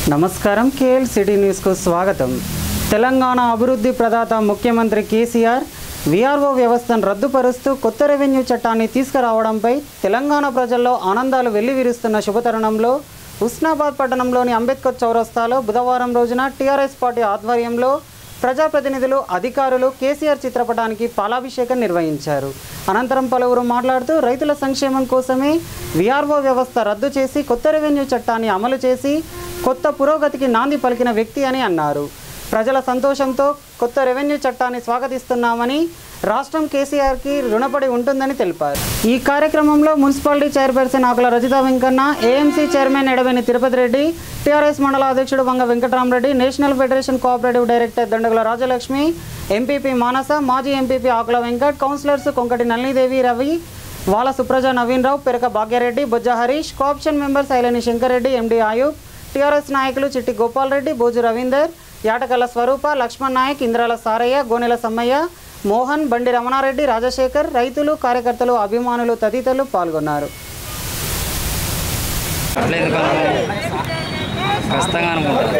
నమస్కారం KL city న్యూస్కు స్వాగతం తెలంగాణ అభివృద్ధి ప్రదాత ముఖ్యమంత్రి కేసీఆర్ విఆర్ఓ వ్యవస్థను రద్దుపరుస్తూ కొత్త రెవెన్యూ చట్టాన్ని తీసుకురావడంపై తెలంగాణ ప్రజల్లో ఆనందాలు వెల్లివిరుస్తున్న శుభతరుణంలో ఉస్నాబాద్ పట్టణంలోని అంబేద్కర్ చౌరస్తాలో బుధవారం రోజున టీఆర్ఎస్ పార్టీ ఆధ్వర్యంలో ప్రజాప్రతినిధులు అధికారులు కేసీఆర్ చిత్రపటానికి పాలాభిషేకం నిర్వహించారు అనంతరం పలువురు మాట్లాడుతూ రైతుల సంక్షేమం కోసమే విఆర్ఓ వ్యవస్థ రద్దు చేసి కొత్త రెవెన్యూ చట్టాన్ని అమలు చేసి కొత్త పురోగతికి నాంది పలికిన వ్యక్తి అని అన్నారు ప్రజల సంతోషంతో కొత్త రెవెన్యూ చట్టాన్ని స్వాగతిస్తున్నామని రాష్ట్రం కేసీఆర్కి రుణపడి ఉంటుందని తెలిపారు ఈ కార్యక్రమంలో municipality chairperson Akula Rajitha Venkanna AMC chairman Edaveni Tirupati Reddy TRS మండల అధ్యక్షుడు Vanga Venkataramareddy national federation cooperative director Dandagula Rajalakshmi MPP Manasa మాజీ MPP Akula Venkat councillors Konkati Nalinidevi Ravi Vala Supraja Naveen Rao Peraka Bhagyareddy Bojja Harish co-option members Ailani Shankarreddy MD Ayub TRS నాయకులు చిట్టి గోపాల్ రెడ్డి బోజు రవీందర్ యాటకల్ల స్వరూప లక్ష్మణ్ నాయక్ ఇంద్రాల సారయ్య గోనెల సమ్మయ్య మోహన్ బండి రమణారెడ్డి రాజశేఖర్ రైతులు కార్యకర్తలు అభిమానులు తదితరులు పాల్గొన్నారు అట్లా ఎందుకు అనుకుంటా ఖచ్చితంగా అనుకుంటా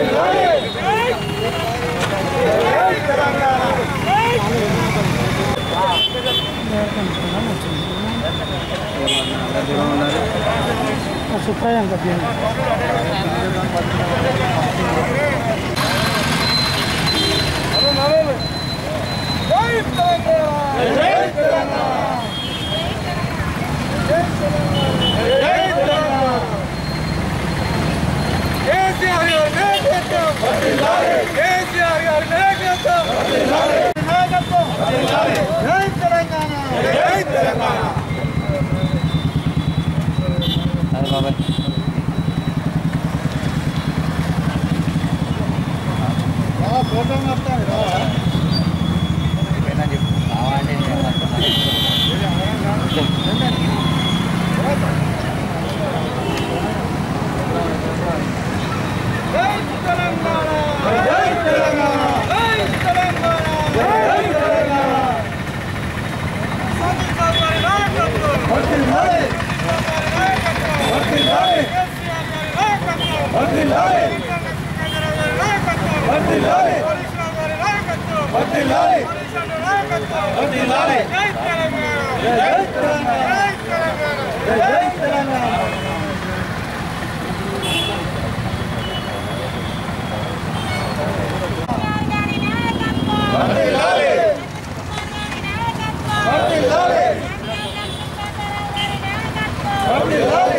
కేసీఆర్ గారి నాయకత్వం కేసీఆర్ గారి నాయకత్వం నాయకత్వం జై తెలంగాణ జై తెలంగాణ అదే బాబాయ్ ఫోటో మొత్తం జై తెలంగాణ జై తెలంగాణ జై తెలంగాణ జై తెలంగాణ సంతోష్ గారి నాయకత్వం వర్ధిల్లాలి వర్ధిల్లాలి కేసీఆర్ గారి నాయకత్వం వర్ధిల్లాలి వర్ధిల్లాలి వర్ధిల్లాలి వర్ధిల్లాలి జై తెలంగాణ జై తెలంగాణ జై తెలంగాణ జై తెలంగాణ వర్ధిల్లాలి వర్ధిల్లాలి వర్ధిల్లాలి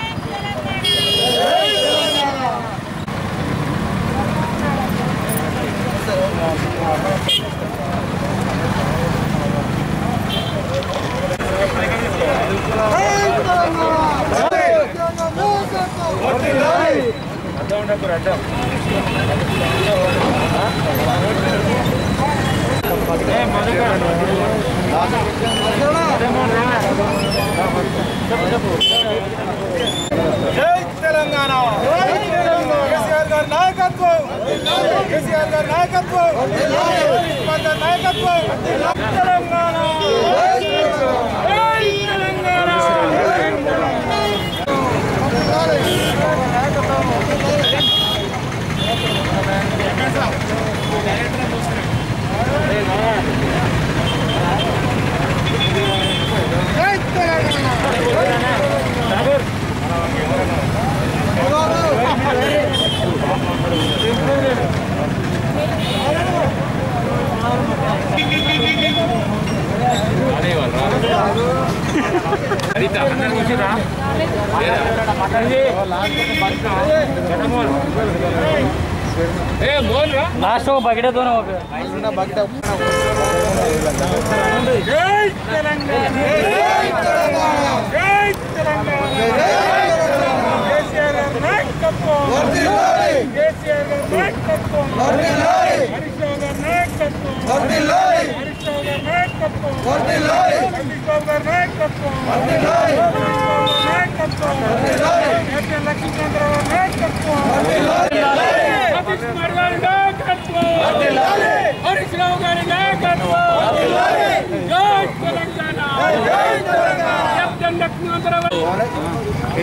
జై తెలంగాణ జై తెలంగాణ కేసీఆర్ గారి నాయకత్వం కేసీఆర్ గారి నాయకత్వం కేసీఆర్ గారి నాయకత్వం తెలంగాణ జై తెలంగాణ జై తెలంగాణ లాస్ట్ ఒక బకెట్ దూరం ఒక జై తెలంగాణ జై తెలంగాణ జై తెలంగాణ కేసీఆర్ గారి నాయకత్వం వర్ధిల్లాలి కేసీఆర్ గారి నాయకత్వం వర్ధిల్లాలి హరీష్ రావు గారి నాయకత్వం వర్ధిల్లాలి హరీష్ రావు గారి నాయకత్వం వర్ధిల్లాలి హరీష్ రావు గారి నాయకత్వం వర్ధిల్లాలి హరీష్ రావు గారి నాయకత్వం వర్ధిల్లాలి ఎస్ఎల్ లక్ష్మీచంద్రరావు గారి నాయకత్వం వర్ధిల్లాలి సతీష్ కుమార్ గారి నాయకత్వం వర్ధిల్లాలి హరీష్ రావు గారి నాయకత్వం వర్ధిల్లాలి జై తెలంగాణ జై తెలంగాణ కెప్టెన్ లక్ష్మీచంద్రరావు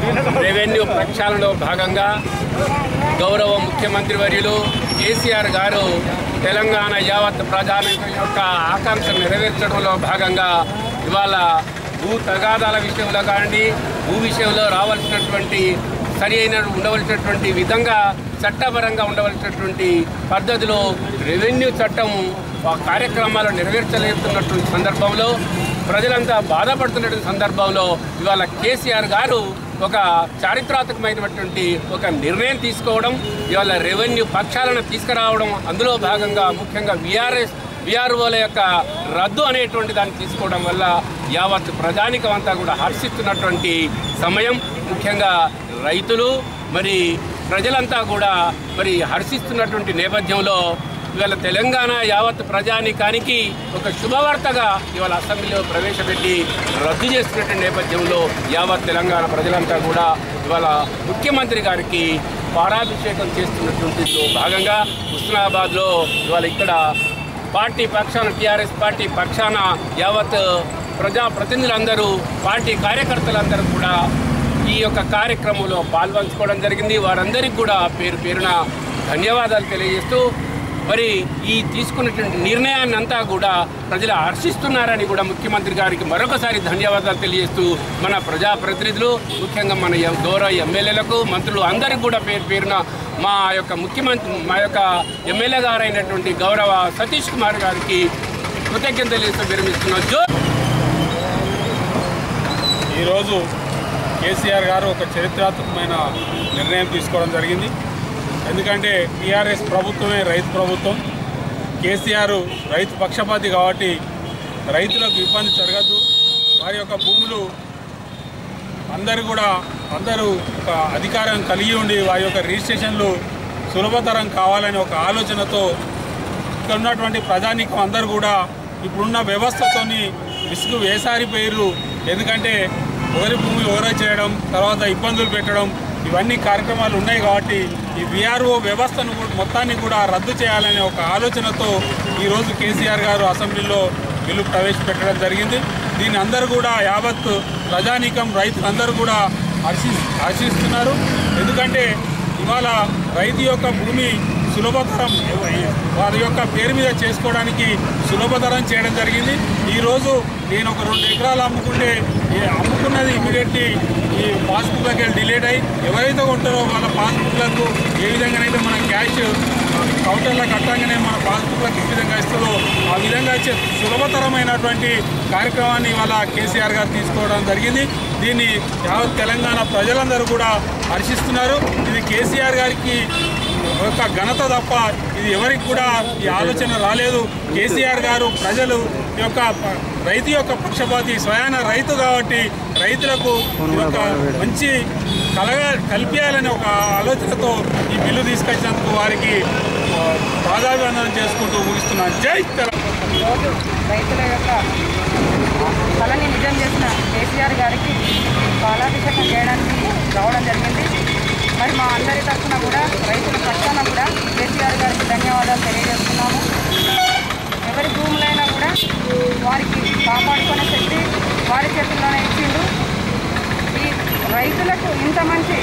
రెవెన్యూ ప్రక్షాళనలో భాగంగా గౌరవ ముఖ్యమంత్రి వర్యులు కేసీఆర్ గారు తెలంగాణ యావత్ ప్రజానికం యొక్క ఆకాంక్ష నెరవేర్చడంలో భాగంగా ఇవాళ భూ తగాదాల విషయంలో కానీ భూ విషయంలో రావాల్సినటువంటి సరి అయిన ఉండవలసినటువంటి విధంగా చట్టపరంగా ఉండవలసినటువంటి పద్ధతిలో రెవెన్యూ చట్టం ఆ కార్యక్రమాలు నెరవేర్చలేస్తున్నటువంటి సందర్భంలో ప్రజలంతా బాధపడుతున్నటువంటి సందర్భంలో ఇవాళ కేసీఆర్ గారు ఒక చారిత్రాత్మకమైనటువంటి ఒక నిర్ణయం తీసుకోవడం ఇవాళ రెవెన్యూ పక్షాలను తీసుకురావడం అందులో భాగంగా ముఖ్యంగా విఆర్ఎస్ విఆర్ఓల యొక్క రద్దు అనేటువంటి దాన్ని తీసుకోవడం వల్ల యావత్ ప్రజానికం అంతా కూడా హర్షిస్తున్నటువంటి సమయం ముఖ్యంగా రైతులు మరి ప్రజలంతా కూడా మరి హర్షిస్తున్నటువంటి నేపథ్యంలో ఇవాళ తెలంగాణ యావత్ ప్రజానికానికి ఒక శుభవార్తగా ఇవాళ అసెంబ్లీలో ప్రవేశపెట్టి రద్దు చేస్తున్నటువంటి నేపథ్యంలో యావత్ తెలంగాణ ప్రజలంతా కూడా ఇవాళ ముఖ్యమంత్రి గారికి పారాభిషేకం చేస్తున్నటువంటి భాగంగా హుస్నాబాద్లో ఇవాళ ఇక్కడ పార్టీ పక్షాన టీఆర్ఎస్ పార్టీ పక్షాన యావత్ ప్రజా ప్రతినిధులందరూ పార్టీ కార్యకర్తలందరూ కూడా ఈ యొక్క కార్యక్రమంలో పాల్పంచుకోవడం జరిగింది వారందరికీ కూడా పేరు పేరున ధన్యవాదాలు తెలియజేస్తూ మరి ఈ తీసుకున్నటువంటి నిర్ణయాన్ని అంతా కూడా ప్రజలు హర్షిస్తున్నారని కూడా ముఖ్యమంత్రి గారికి మరొకసారి ధన్యవాదాలు తెలియజేస్తూ మన ప్రజాప్రతినిధులు ముఖ్యంగా మన ఎం- గౌరవ ఎమ్మెల్యేలకు మంత్రులు అందరికీ కూడా పేరు పేరున మా యొక్క ముఖ్యమంత్రి మా యొక్క ఎమ్మెల్యే గారైనటువంటి గౌరవ సతీష్ కుమార్ గారికి కృతజ్ఞతలు తెలియజేస్తూ విరమిస్తున్నాం జో ఈరోజు కేసీఆర్ గారు ఒక చరిత్రాత్మకమైన నిర్ణయం తీసుకోవడం జరిగింది ఎందుకంటే టీఆర్ఎస్ ప్రభుత్వమే రైతు ప్రభుత్వం కేసీఆర్ రైతు పక్షపాతి కాబట్టి రైతులకు ఇబ్బంది జరగద్దు వారి యొక్క భూములు అందరూ కూడా అందరూ ఒక అధికారం కలిగి ఉండి వారి యొక్క రిజిస్ట్రేషన్లు సులభతరం కావాలనే ఒక ఆలోచనతో ఇక్కడ ఉన్నటువంటి ప్రజానీకం అందరూ కూడా ఇప్పుడున్న వ్యవస్థతోని విసుగు వేసారిపోయారు ఎందుకంటే ఒకరి భూమి ఒకరే చేయడం తర్వాత ఇబ్బందులు పెట్టడం ఇవన్నీ కార్యక్రమాలు ఉన్నాయి కాబట్టి ఈ విఆర్ఓ వ్యవస్థను కూడా- మొత్తాన్ని కూడా రద్దు చేయాలనే ఒక ఆలోచనతో ఈరోజు కేసీఆర్ గారు అసెంబ్లీలో బిల్లు ప్రవేశపెట్టడం జరిగింది దీన్ని అందరూ కూడా యావత్ ప్రజానీకం రైతులందరూ కూడా హర్షి హర్షిస్తున్నారు ఎందుకంటే ఇవాళ రైతు యొక్క భూమి సులభతరం వారి యొక్క పేరు మీద చేసుకోవడానికి సులభతరం చేయడం జరిగింది ఈరోజు నేను ఒక రెండు ఎకరాలు అమ్ముకుంటే ఈ అమ్ముకున్నది ఇమీడియట్లీ ఈ పాస్బుక్లకి వెళ్ళి డిలేట్ అయ్యి ఎవరైతే ఉంటారో వాళ్ళ పాస్బుక్లకు ఏ విధంగానైతే మనం క్యాష్ కౌంటర్లో కట్టంగానే మన పాస్బుక్లకు ఏ విధంగా ఇస్తుందో ఆ విధంగా ఇచ్చే సులభతరమైనటువంటి కార్యక్రమాన్ని ఇవాళ కేసీఆర్ గారు తీసుకోవడం జరిగింది దీన్ని యావత్ తెలంగాణ ప్రజలందరూ కూడా హర్షిస్తున్నారు ఇది కేసీఆర్ గారికి ఒక ఘనత తప్ప ఇది ఎవరికి కూడా ఈ ఆలోచన రాలేదు కేసీఆర్ గారు ప్రజలు యొక్క ప- రైతు యొక్క పక్షపాతి స్వయాన రైతు కాబట్టి రైతులకు ఇది ఒక మంచి కలగ కల్పించాలని ఒక ఆలోచనతో ఈ బిల్లు తీసుకొచ్చినందుకు వారికి ఆ, పాదాభివందనం చేసుకుంటూ ముగిస్తున్నాను జై తెలంగాణ ఈరోజు రైతుల యొక్క కళని నిజం చేసిన కేసీఆర్ గారికి పాలాభిషేకం చేయడానికి రావడం జరిగింది మరి మా అందరి తరఫున కూడా రైతుల పక్షాన కూడా కేసీఆర్ గారికి ధన్యవాదాలు తెలియజేస్తున్నాము ఎవరి భూములైనా కూడా వారికి కాపాడుకునే శక్తి వారి చేతుల్లోనే ఇచ్చిండు ఈ రైతులకు ఇంత మంచి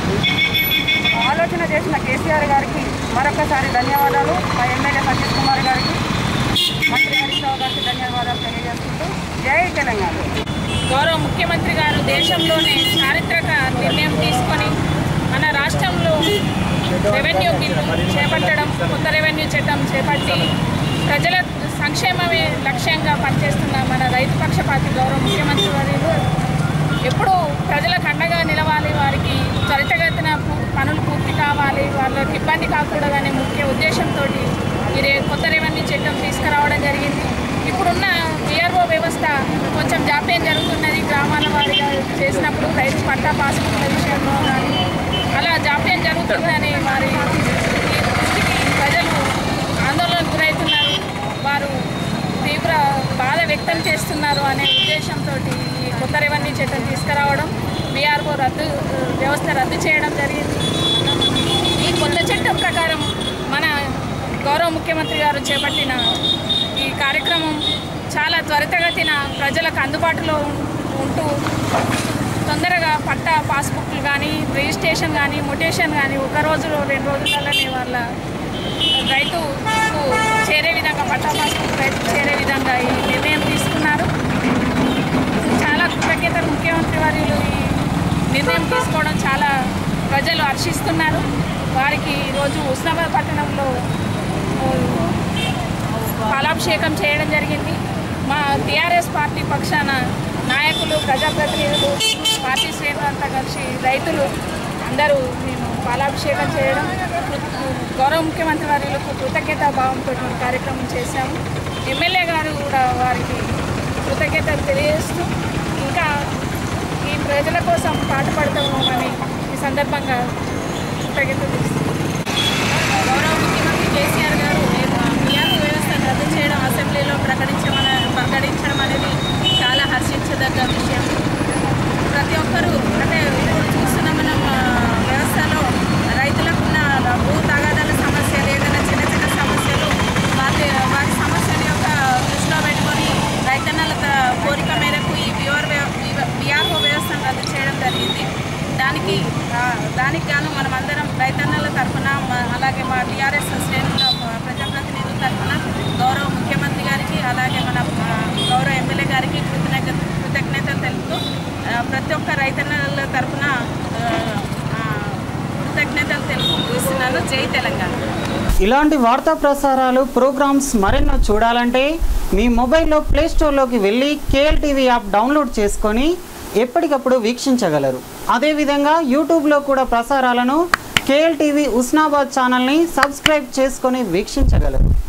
ఆలోచన చేసిన కేసీఆర్ గారికి మరొకసారి ధన్యవాదాలు మా ఎమ్మెల్యే సతీష్ కుమార్ గారికి మంత్రి హరీష్ రావు గారికి ధన్యవాదాలు తెలియజేసుకుంటూ జై తెలంగాణ గౌరవ ముఖ్యమంత్రి గారు దేశంలోనే చారిత్రక నిర్ణయం తీసుకొని మన రాష్ట్రంలో రెవెన్యూ బిల్లు చేపట్టడం కొత్త రెవెన్యూ చట్టం చేపట్టి ప్రజల సంక్షేమమే లక్ష్యంగా పనిచేస్తున్న మన రైతు పక్షపాతి గౌరవ ముఖ్యమంత్రి వర్యులు ఎప్పుడు ప్రజలకు అండగా నిలవాలి వారికి త్వరితగతిన పూ- పనులు పూర్తి కావాలి వాళ్ళకి ఇబ్బంది కాకూడదనే ముఖ్య ఉద్దేశంతో ఈ రే- కొత్త రెవెన్యూ చట్టం తీసుకురావడం జరిగింది ఇప్పుడున్న విఆర్ఓ వ్యవస్థ కొంచెం జాప్యం జరుగుతున్నది గ్రామాల వారీగా చేసినప్పుడు రైతు పట్టా పాస్బుక్ల విషయంలో కానీ అలా జాప్యం జరుగుతుందని వారి ఈ దృష్టికి ప్రజలు ఆందోళనకు గురవుతున్నారు వారు తీవ్ర బాధ వ్యక్తం చేస్తున్నారు అనే ఉద్దేశంతో ఈ కొత్త రెవెన్యూ చట్టం తీసుకురావడం బీఆర్ఓ రద్దు వ్యవస్థ రద్దు చేయడం జరిగింది ఈ కొత్త చట్టం ప్రకారం మన గౌరవ ముఖ్యమంత్రి గారు చేపట్టిన ఈ కార్యక్రమం చాలా త్వరితగతిన ప్రజలకు అందుబాటులో ఉం- ఉంటూ తొందరగా పట్టా పాస్బుక్లు కానీ రిజిస్ట్రేషన్ కానీ మొటేషన్ కానీ ఒక రోజులో రెండు రోజులలోనే వాళ్ళ రైతుకు చేరే విధంగా పట్టా పాస్బుక్ రైతుకు చేరే విధంగా ఈ నిర్ణయం తీసుకున్నారు చాలా కృతజ్ఞతలు ముఖ్యమంత్రి వర్యులు ఈ నిర్ణయం తీసుకోవడం చాలా ప్రజలు హర్షిస్తున్నారు వారికి ఈరోజు ఉస్నాబాద్ పట్టణంలో ఆ, పాలాభిషేకం చేయడం జరిగింది మా టీఆర్ఎస్ పార్టీ పక్షాన నాయకులు ప్రజాప్రతినిధులు పార్టీ శ్రేణులంతా కలిసి రైతులు అందరూ మేము పాలాభిషేకం చేయడం గౌరవ ముఖ్యమంత్రి వారికి కృతజ్ఞతా భావంతో ఈ కార్యక్రమం చేశాము ఎమ్మెల్యే గారు కూడా వారికి కృతజ్ఞతలు తెలియజేస్తూ ఇంకా ఈ ప్రజల కోసం పాటుపడతామని ఈ సందర్భంగా కృతజ్ఞతలు తెలుస్తున్నాను గౌరవ ముఖ్యమంత్రి కేసీఆర్ గారు పిఆర్ఓ వ్యవస్థను రద్దు చేయడం అసెంబ్లీలో ప్రకటించమని ప్రకటించడం అనేది చాలా హర్షించదగ్గ విషయం ప్రతి ఒక్కరూ అంటే ఇప్పుడు చూస్తున్న మనం ఆ, వ్యవస్థలో రైతులకు ఉన్న భూ తగాదాల సమస్యలు ఏదైనా చిన్న చిన్న సమస్యలు వాటి వారి సమస్యల యొక్క దృష్టిలో పెట్టుకొని రైతన్నల త- కోరిక మేరకు ఈ విఆర్ విఆర్ఓ వ్యవస్థను రద్దు చేయడం జరిగింది దానికి ఆ, దానికి గాను మనం అందరం రైతన్నల తరఫున మ- అలాగే మా టీఆర్ఎస్ శ్రేణుల మ- ప్రజాప్రతినిధుల తరఫున గౌరవ ముఖ్యమంత్రి గారికి అలాగే మన ఆ, గౌరవ ఎమ్మెల్యే గారికి కృతజ్ఞత కృతజ్ఞతలు తెలుపుతూ ఆ, ప్రతి ఒక్క రైతన్నల తరఫున ఆ, ఆ, కృతజ్ఞతలు తెలుపుతున్నాను జై తెలంగాణ ఇలాంటి వార్తా ప్రసారాలు ప్రోగ్రామ్స్ మరెన్నో చూడాలంటే మీ మొబైల్లో ప్లే స్టోర్లోకి వెళ్ళి కేఎల్ టీవీ యాప్ డౌన్లోడ్ చేసుకొని ఎప్పటికప్పుడు వీక్షించగలరు అదేవిధంగా యూట్యూబ్లో కూడా ప్రసారాలను కేఎల్ టీవీ ఉస్నాబాద్ ఛానల్ని సబ్స్క్రైబ్ చేసుకొని వీక్షించగలరు